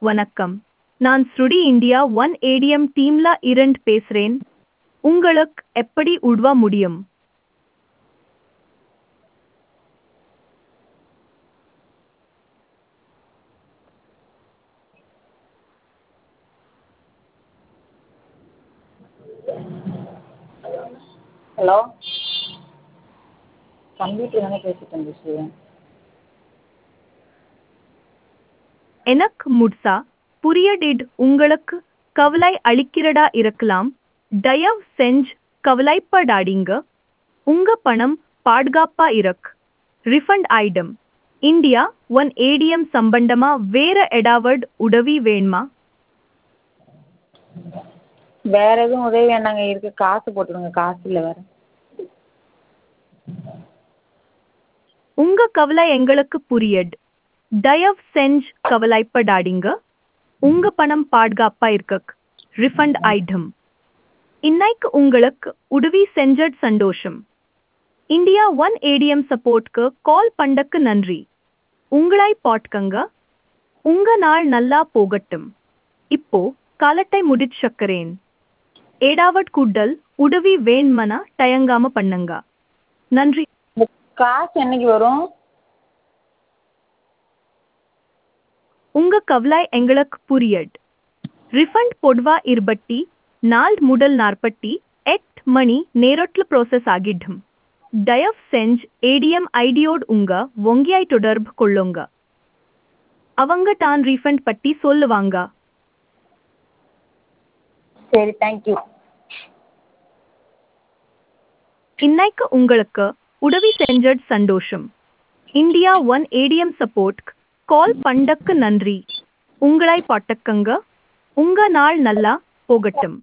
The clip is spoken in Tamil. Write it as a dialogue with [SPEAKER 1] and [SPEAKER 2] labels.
[SPEAKER 1] வணக்கம் நான் ஸ்ருடி இந்தியா ஒன் ஏடிஎம் டீம்ல இரண்டு பேசுறேன் உங்களுக்கு எப்படி உதவ முடியும்
[SPEAKER 2] ஹலோ கம்ப்யூட்டர் தானே பேசிட்டு இருந்துச்சு
[SPEAKER 1] எனக்கு முட்சா புரியடிட் உங்களுக்கு கவலை அளிக்கிறதா இருக்கலாம் தயவு செஞ்சு கவலைப்படாதீங்க உங்க பணம் பாதுகாப்பா இருக்கு refund item India one ATM சம்பந்தமா வேற ஏதாவது உதவி வேணுமா
[SPEAKER 2] வேறு எதுவும் உதவி வேணாங்க இருக்கு காசு போட்டுடுங்க காசு இல்லை வேறு
[SPEAKER 1] உங்க கவலை எங்களுக்கு புரியுது தயவு செஞ்சு கவலைப்படாதீங்க உங்க பணம் பாதுகாப்பா இருக்கு ரிஃபண்ட் ஐட்டம் இன்னைக்கு உங்களுக்கு உதவி செஞ்சது சந்தோஷம் இந்தியா ஒன் ஏடிஎம் சப்போர்ட்க்கு கால் பண்ணக்கு நன்றி உங்களை பாட்கங்க உங்க நாள் நல்லா போகட்டும் இப்போ காலத்தை முடிச்சக்கறேன் ஏடாவட் கூட்டல் உதவி வேண்மனா தயங்காம பண்ணுங்க நன்றி
[SPEAKER 2] இந்த காசு என்னைக்கு வரும்
[SPEAKER 1] உங்க கவலை எங்களுக்கு புரியுது ரிஃபண்ட் பொதுவா இருபட்டி நாள் முதல் நாற்பத்தி எட்டு மணி நேரத்தில் ப்ராசஸ் ஆகிடும் தயவு செஞ்சு ஏடிஎம் ஐடியோடு உங்க வங்கியாய் தொடர்பு கொள்ளுங்க அவங்க தான் ரீஃபண்ட் பற்றி சொல்லுவாங்க
[SPEAKER 2] சரி தேங்க்யூ
[SPEAKER 1] இன்னைக்கு உங்களுக்கு உதவி செஞ்சது சந்தோஷம் India one ATM support call பண்ணக்கு நன்றி உங்களை பாட்டக்கங்க உங்க நாள் நல்லா போகட்டும்